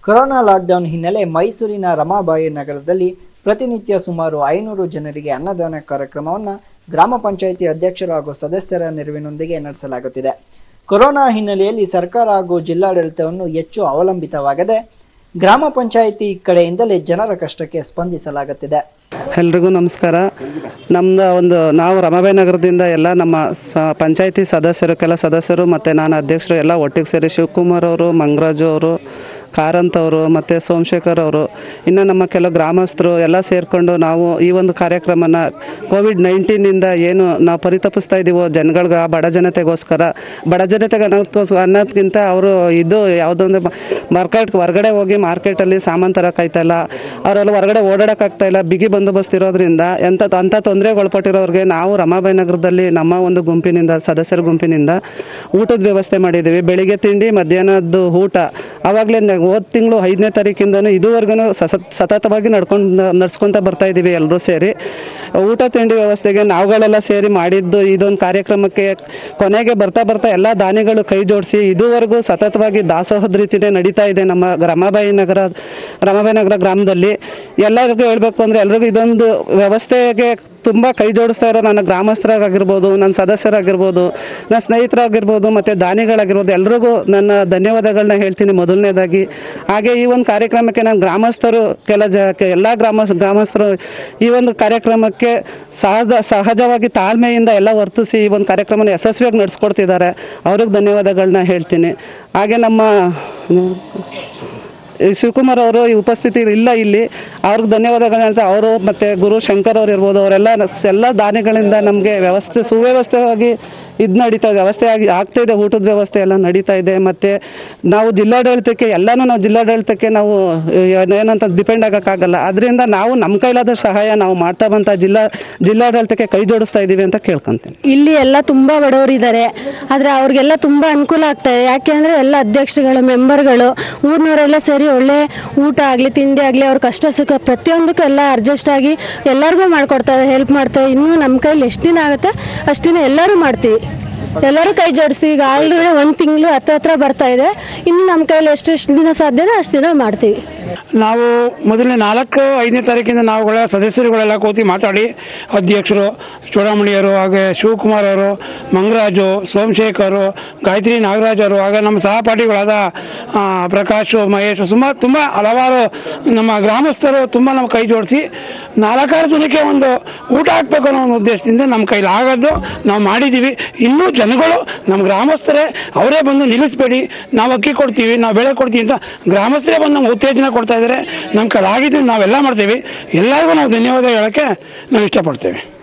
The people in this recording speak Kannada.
ಕೊರೋನಾ ಲಾಕ್ಡೌನ್ ಹಿನ್ನೆಲೆ ಮೈಸೂರಿನ ರಮಾಬಾಯಿ ನಗರದಲ್ಲಿ ಪ್ರತಿನಿತ್ಯ ಸುಮಾರು ಐನೂರು ಜನರಿಗೆ ಅನ್ನದಾನ ಕಾರ್ಯಕ್ರಮವನ್ನು ಗ್ರಾಮ ಪಂಚಾಯಿತಿ ಅಧ್ಯಕ್ಷರು ಹಾಗೂ ಸದಸ್ಯರ ನೆರವಿನೊಂದಿಗೆ ನಡೆಸಲಾಗುತ್ತಿದೆ ಕೊರೋನಾ ಹಿನ್ನೆಲೆಯಲ್ಲಿ ಸರ್ಕಾರ ಹಾಗೂ ಜಿಲ್ಲಾಡಳಿತವನ್ನು ಹೆಚ್ಚು ಅವಲಂಬಿತವಾಗದೆ ಗ್ರಾಮ ಪಂಚಾಯಿತಿ ಕಡೆಯಿಂದಲೇ ಜನರ ಕಷ್ಟಕ್ಕೆ ಸ್ಪಂದಿಸಲಾಗುತ್ತಿದೆ ಎಲ್ರಿಗೂ ನಮಸ್ಕಾರ ನಮ್ದು ಒಂದು ನಾವು ರಮಾಬಾಯಿ ನಗರದಿಂದ ಎಲ್ಲ ನಮ್ಮ ಸ ಪಂಚಾಯತಿ ಸದಸ್ಯರು ಕೆಲ ಸದಸ್ಯರು ಮತ್ತು ನಾನು ಅಧ್ಯಕ್ಷರು ಎಲ್ಲ ಒಟ್ಟಿಗೆ ಸೇರಿ ಶಿವಕುಮಾರ್ ಅವರು ಮಂಗರಾಜು ಅವರು ಕಾರಂತ್ ಅವರು ಮತ್ತು ಸೋಮಶೇಖರ್ ಅವರು ಇನ್ನು ನಮ್ಮ ಕೆಲವು ಗ್ರಾಮಸ್ಥರು ಎಲ್ಲ ಸೇರಿಕೊಂಡು ನಾವು ಈ ಒಂದು ಕಾರ್ಯಕ್ರಮನ ಕೋವಿಡ್ ನೈನ್ಟೀನಿಂದ ಏನು ನಾವು ಪರಿತಪಿಸ್ತಾ ಇದ್ದೀವೋ ಜನಗಳ್ಗೆ ಬಡ ಜನತೆಗೋಸ್ಕರ ಬಡ ಜನತೆಗೆ ಅನ್ನೋದಕ್ಕೋಸ್ಕರ ಅನ್ನೋದಕ್ಕಿಂತ ಅವರು ಇದು ಯಾವುದೊಂದು ಮಾರ್ಕೆಟ್ ಹೊರಗಡೆ ಹೋಗಿ ಮಾರ್ಕೆಟಲ್ಲಿ ಸಾಮಾನು ತರೋಕ್ಕಾಯ್ತಾ ಇಲ್ಲ ಅವರೆಲ್ಲ ಹೊರಗಡೆ ಓಡಾಡೋಕ್ಕಾಗ್ತಾ ಇಲ್ಲ ಬಿಗಿ ಬಂದೋಬಸ್ತ್ ಇರೋದ್ರಿಂದ ಎಂಥ ಅಂಥ ತೊಂದರೆಗೆ ಒಳಪಟ್ಟಿರೋರಿಗೆ ನಾವು ರಮಾಬಾಯಿ ನಗರದಲ್ಲಿ ನಮ್ಮ ಒಂದು ಗುಂಪಿನಿಂದ ಸದಸ್ಯರ ಗುಂಪಿನಿಂದ ಊಟದ ವ್ಯವಸ್ಥೆ ಮಾಡಿದ್ದೀವಿ ಬೆಳಿಗ್ಗೆ ತಿಂಡಿ ಮಧ್ಯಾಹ್ನದ್ದು ಊಟ ಆವಾಗಲೇ ಹೋದ ತಿಂಗಳು ಐದನೇ ತಾರೀಕಿಂದನೂ ಇದುವರೆಗೂ ಸಸತ್ ಸತತವಾಗಿ ನಡ್ಕೊಂಡು ನಡ್ಸ್ಕೊತ ಬರ್ತಾ ಇದ್ದೀವಿ ಎಲ್ಲರೂ ಸೇರಿ ಊಟ ತಿಂಡಿ ವ್ಯವಸ್ಥೆಗೆ ನಾವುಗಳೆಲ್ಲ ಸೇರಿ ಮಾಡಿದ್ದು ಇದೊಂದು ಕಾರ್ಯಕ್ರಮಕ್ಕೆ ಕೊನೆಗೆ ಬರ್ತಾ ಬರ್ತಾ ಎಲ್ಲ ದಾನಿಗಳು ಕೈ ಜೋಡಿಸಿ ಇದುವರೆಗೂ ಸತತವಾಗಿ ದಾಸೋಹದ ರೀತಿಯೇ ನಡೀತಾ ಇದೆ ನಮ್ಮ ರಮಾಬಾಯಿ ನಗರ ರಮಾಬಾಯಿ ನಗರ ಗ್ರಾಮದಲ್ಲಿ ಎಲ್ಲರಿಗೂ ಹೇಳಬೇಕು ಅಂದರೆ ಎಲ್ರಿಗೂ ಇದೊಂದು ವ್ಯವಸ್ಥೆಗೆ ತುಂಬ ಕೈ ಜೋಡಿಸ್ತಾ ಇರೋ ನನ್ನ ಗ್ರಾಮಸ್ಥರಾಗಿರ್ಬೋದು ನನ್ನ ಸದಸ್ಯರಾಗಿರ್ಬೋದು ನನ್ನ ಸ್ನೇಹಿತರಾಗಿರ್ಬೋದು ಮತ್ತು ದಾನಿಗಳಾಗಿರ್ಬೋದು ಎಲ್ರಿಗೂ ನನ್ನ ಧನ್ಯವಾದಗಳನ್ನ ಹೇಳ್ತೀನಿ ಮೊದಲನೇದಾಗಿ ಹಾಗೆ ಈ ಒಂದು ಕಾರ್ಯಕ್ರಮಕ್ಕೆ ನಾನು ಗ್ರಾಮಸ್ಥರು ಕೆಲ ಜ ಎಲ್ಲ ಗ್ರಾಮ ಗ್ರಾಮಸ್ಥರು ಈ ಒಂದು ಕಾರ್ಯಕ್ರಮಕ್ಕೆ ಸಹಜ ಸಹಜವಾಗಿ ತಾಳ್ಮೆಯಿಂದ ಎಲ್ಲ ವರ್ತಿಸಿ ಈ ಒಂದು ಕಾರ್ಯಕ್ರಮನ ಯಶಸ್ವಿಯಾಗಿ ನಡೆಸ್ಕೊಡ್ತಿದ್ದಾರೆ ಅವ್ರಿಗೆ ಧನ್ಯವಾದಗಳನ್ನ ಹೇಳ್ತೀನಿ ಹಾಗೆ ನಮ್ಮ ಈ ಶಿವಕುಮಾರ್ ಅವರು ಈ ಉಪಸ್ಥಿತಿ ಇಲ್ಲ ಇಲ್ಲಿ ಅವ್ರಿಗೆ ಧನ್ಯವಾದಗಳನ್ನ ಹೇಳ್ತಾ ಅವರು ಮತ್ತು ಗುರು ಶಂಕರ್ ಅವ್ರು ಇರ್ಬೋದು ಅವರೆಲ್ಲ ಎಲ್ಲ ದಾನಿಗಳಿಂದ ನಮಗೆ ವ್ಯವಸ್ಥೆ ಸುವ್ಯವಸ್ಥೆಯಾಗಿ ಇದು ನಡೀತಾ ಇದೆ ವ್ಯವಸ್ಥೆ ಆಗಿ ಆಗ್ತಾ ಇದೆ ಊಟದ ವ್ಯವಸ್ಥೆ ಎಲ್ಲ ನಡೀತಾ ಇದೆ ಮತ್ತು ನಾವು ಜಿಲ್ಲಾಡಳಿತಕ್ಕೆ ಎಲ್ಲನೂ ನಾವು ಜಿಲ್ಲಾಡಳಿತಕ್ಕೆ ನಾವು ಏನಂತ ಡಿಪೆಂಡ್ ಆಗೋಕ್ಕಾಗಲ್ಲ ಅದರಿಂದ ನಾವು ನಮ್ಮ ಕೈಲಾದ ಸಹಾಯ ನಾವು ಮಾಡ್ತಾ ಬಂತ ಜಿಲ್ಲಾ ಜಿಲ್ಲಾಡಳಿತಕ್ಕೆ ಕೈ ಜೋಡಿಸ್ತಾ ಇದ್ದೀವಿ ಅಂತ ಕೇಳ್ಕೊಂತೀನಿ ಇಲ್ಲಿ ಎಲ್ಲ ತುಂಬಾ ಬಡವರಿದ್ದಾರೆ ಆದ್ರೆ ಅವ್ರಿಗೆಲ್ಲ ತುಂಬಾ ಅನುಕೂಲ ಆಗ್ತಾ ಇದೆ ಯಾಕೆ ಅಂದ್ರೆ ಎಲ್ಲ ಅಧ್ಯಕ್ಷಗಳು ಮೆಂಬರ್ಗಳು ಊರ್ನವರೆಲ್ಲ ಸೇರಿ ಒಳ್ಳೆ ಊಟ ಆಗ್ಲಿ ತಿಂಡಿ ಆಗ್ಲಿ ಅವ್ರ ಕಷ್ಟ ಸುಖ ಪ್ರತಿಯೊಂದಕ್ಕೂ ಎಲ್ಲ ಅಡ್ಜಸ್ಟ್ ಆಗಿ ಎಲ್ಲರಿಗೂ ಮಾಡ್ಕೊಡ್ತಾರೆ ಹೆಲ್ಪ್ ಮಾಡ್ತಾರೆ ಇನ್ನೂ ನಮ್ಮ ಕೈಲಿ ಎಷ್ಟು ದಿನ ಆಗುತ್ತೆ ಅಷ್ಟು ದಿನ ಎಲ್ಲರೂ ಮಾಡ್ತೀವಿ ಎಲ್ಲರೂ ಕೈ ಜೋಡಿಸಿ ಈಗ ಆಲ್ರೆಡಿ ಒಂದ್ ತಿಂಗಳು ಹತ್ರ ಹತ್ರ ಬರ್ತಾ ಇದೆ ಇನ್ನು ನಮ್ಮ ಕೈಲಿ ಎಷ್ಟು ಎಷ್ಟು ದಿನ ಸಾಧ್ಯನೋ ಅಷ್ಟು ದಿನ ಮಾಡ್ತೀವಿ ನಾವು ಮೊದಲನೇ ನಾಲ್ಕು ಐದನೇ ತಾರೀಕಿಂದ ನಾವುಗಳ ಸದಸ್ಯರುಗಳೆಲ್ಲ ಕೂತಿ ಮಾತಾಡಿ ಅಧ್ಯಕ್ಷರು ಚೂಡಾಮಣಿಯರು ಹಾಗೆ ಶಿವಕುಮಾರ್ ಅವರು ಮಂಗರಾಜು ಸೋಮಶೇಖರ್ ಗಾಯತ್ರಿ ನಾಗರಾಜ್ ಅವರು ಹಾಗೆ ನಮ್ಮ ಸಹಪಾಠಿಗಳಾದ ಆ, ಪ್ರಕಾಶ್ ಮಹೇಶ್ ಸುಮಾರು ತುಂಬ ಹಲವಾರು ನಮ್ಮ ಗ್ರಾಮಸ್ಥರು ತುಂಬ ನಮ್ಮ ಕೈ ಜೋಡಿಸಿ ನಾಲ್ಕಾರು ಜನಕ್ಕೆ ಒಂದು ಊಟ ಹಾಕ್ಬೇಕು ಅನ್ನೋ ಒಂದು ಉದ್ದೇಶದಿಂದ ನಮ್ಮ ಕೈಲಿ ಆಗದ್ದು ನಾವು ಮಾಡಿದ್ದೀವಿ ಇನ್ನೂ ಜನಗಳು ನಮ್ಮ ಗ್ರಾಮಸ್ಥರೇ ಅವರೇ ಬಂದು ನಿಲ್ಲಿಸ್ಬೇಡಿ ನಾವು ಅಕ್ಕಿ ಕೊಡ್ತೀವಿ ನಾವು ಬೆಳೆ ಕೊಡ್ತೀವಿ ಅಂತ ಗ್ರಾಮಸ್ಥರೇ ಬಂದು ನಮ್ಗೆ ಉತ್ತೇಜನ ಕೊಡ್ತಾ ಇದ್ದಾರೆ ನಮ್ಮ ಕೈಲಿ ಆಗಿದ್ದು ನಾವೆಲ್ಲ ಮಾಡ್ತೀವಿ ಎಲ್ಲರಿಗೂ ನಾವು ಧನ್ಯವಾದ ಹೇಳೋಕ್ಕೆ ನಾವು ಇಷ್ಟಪಡ್ತೇವೆ